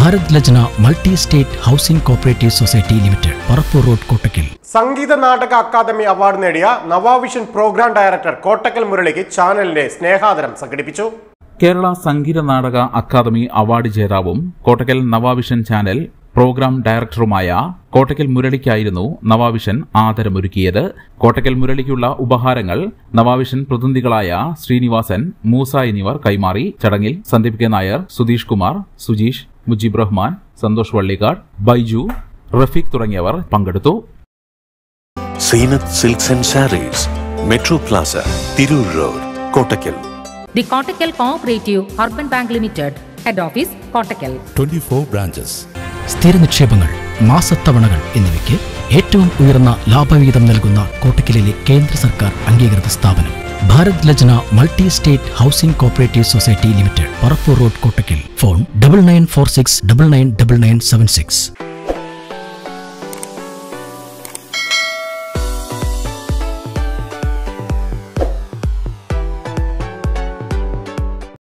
Bharat Lajna multi state housing cooperative society limited Parappur road Kottakkal Sangeetha Nataka academy award നേടിയ Navavision program director Kottakkal മുരളിക്ക് ചാനലിന്റെ സ്നേഹാദരം സംഘടിപ്പിച്ചു കേരള സംഗീത നാടക അക്കാദമി അവാർഡ് ജേതാവും കോട്ടക്കൽ നവാവിഷൻ ചാനൽ പ്രോഗ്രാം ഡയറക്ടറുമായ കോട്ടക്കൽ മുരളിക്കായിരുന്നു നവാവിഷൻ ആദരമൊരുക്കിയത് കോട്ടക്കൽ മുരളിക്കുള്ള ഉപഹാരങ്ങൾ നവാവിഷൻ പ്രതിനിധികളായ ശ്രീനിവാസൻ മൂസ എന്നിവർ കൈമാറി ചടങ്ങിൽ സന്ദീപ് കെ നായർ സുധീഷ് കുമാർ സുജീഷ് മുജീബ് റഹ്മാൻ സന്തോഷ് വള്ളിക്കാട് ബൈജു റഫീഖ് തുടങ്ങിയവർ പങ്കെടുത്തു Zeenath silks and sarees metro plaza Tirur road Kottakkal The Kottakkal Cooperative Urban Bank Limited, Head Office, Kottakkal. 24 branches. സ്ഥിര നിക്ഷേപങ്ങൾ മാസത്തവണകൾ എന്നിവയ്ക്ക് ഏറ്റവും ഉയർന്ന ലാഭവിഹിതം നൽകുന്ന കോട്ടക്കലിലെ കേന്ദ്ര സർക്കാർ അംഗീകൃത സ്ഥാപനം Bharat Lajna multi state housing cooperative society limited Parappur road Kottakkal phone double nine four six double nine double nine seven six